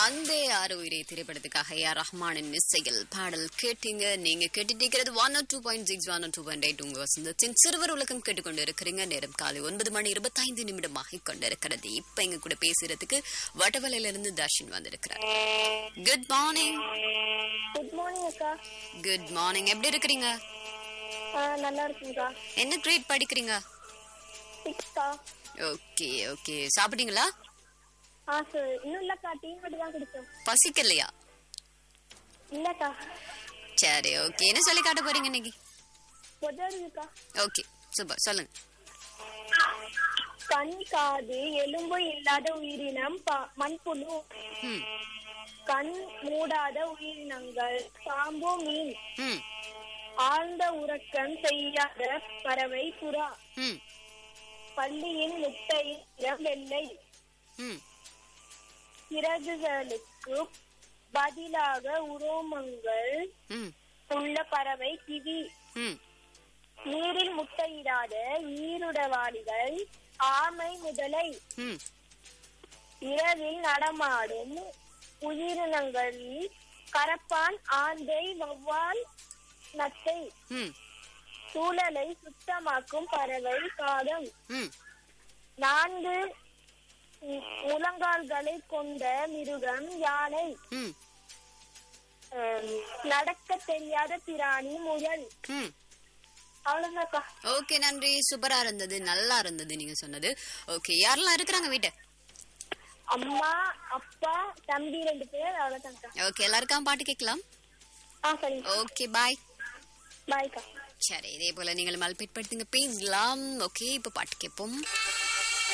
அன்பே ஆறு உயிரை திரைப்படத்துக்காக ஏஆர் ரஹ்மானின் இசையில் பாடல் கேட்டீங்க நீங்க கேட்டுட்டு இருக்கிறது one two point six one two point eight உங்க வசந்தத்தின் சிறுவர் உலகம் கேட்டுக்கொண்டு இருக்கிறீங்க நேரம் காலை ஒன்பது மணி இருபத்தைந்து நிமிடமாக கொண்டிருக்கிறது இப்ப எங்க கூட பேசுறதுக்கு வட்டவலையில இருந்து தர்ஷன் வந்திருக்கிறார் குட் மார்னிங் குட் மார்னிங் அக்கா குட் மார்னிங் எப்படி இருக்கிறீங்க ஆ, நல்லா இருக்குங்கக்கா என்ன கிரேட் படிக்கிறீங்க சிக்ஸ்க்கா ஓகே ஓகே சாப்பிட்டீங்களா ஆ சார் இன்னும் இல்லக்கா டீ மட்டும் தான் குடிச்சோம் பசிக்கலையா இல்லக்கா சரி ஓகே என்ன சொல்லி காட்ட போறீங்க இன்னைக்கு பொதுவாருக்கா ஓகே சூப்பர் சொல்லுங்க கண் காது எலும்பு இல்லாத உயிரினம் ப- மண்புழு ம் கண் மூடாத உயிரினங்கள் பாம்பு மீன் ம் ஆழ்ந்த உறக்கம் செய்யாத பறவை புறா ம் பள்ளியின் முட்டை நிறம் வெள்ளை ம் சிறகுகளுக்கு பதிலாக உரோமங்கள் ம் உள்ள பறவை கிவி ம் நீரில் முட்டையிடாத ஈருடவாளிகள் ஆமை முதலை ம் இரவில் நடமாடும் உயிரினங்களில் கரப்பான் ஆந்தை வௌவால் நத்தை ம் சூழலை சுத்தமாக்கும் பறவை காகம் ம் நான்கு மு- முழங்கால்களை கொண்ட மிருகம் யானை ம் அஹ், நடக்க தெரியாத பிராணி முயல் ம் அவ்வளவுதான்க்கா ஓகே நன்றி சூப்பரா இருந்தது நல்லா இருந்தது நீங்க சொன்னது ஓகே யாரெல்லாம் இருக்கிறாங்க வீட்டை அம்மா அப்பா தம்பி ரெண்டு பேர் அவ்வளவுதான்க்கா ஓகே எல்லாருக்கும் பாட்டு கேட்கலாம் ஆ சரி ஓகே பாய் பாய்க்கா சரி இதே போல நீங்கள் மல்பேட் படுத்துங்க பேசலாம் ஓகே இப்போ பாட்டு கேட்போம்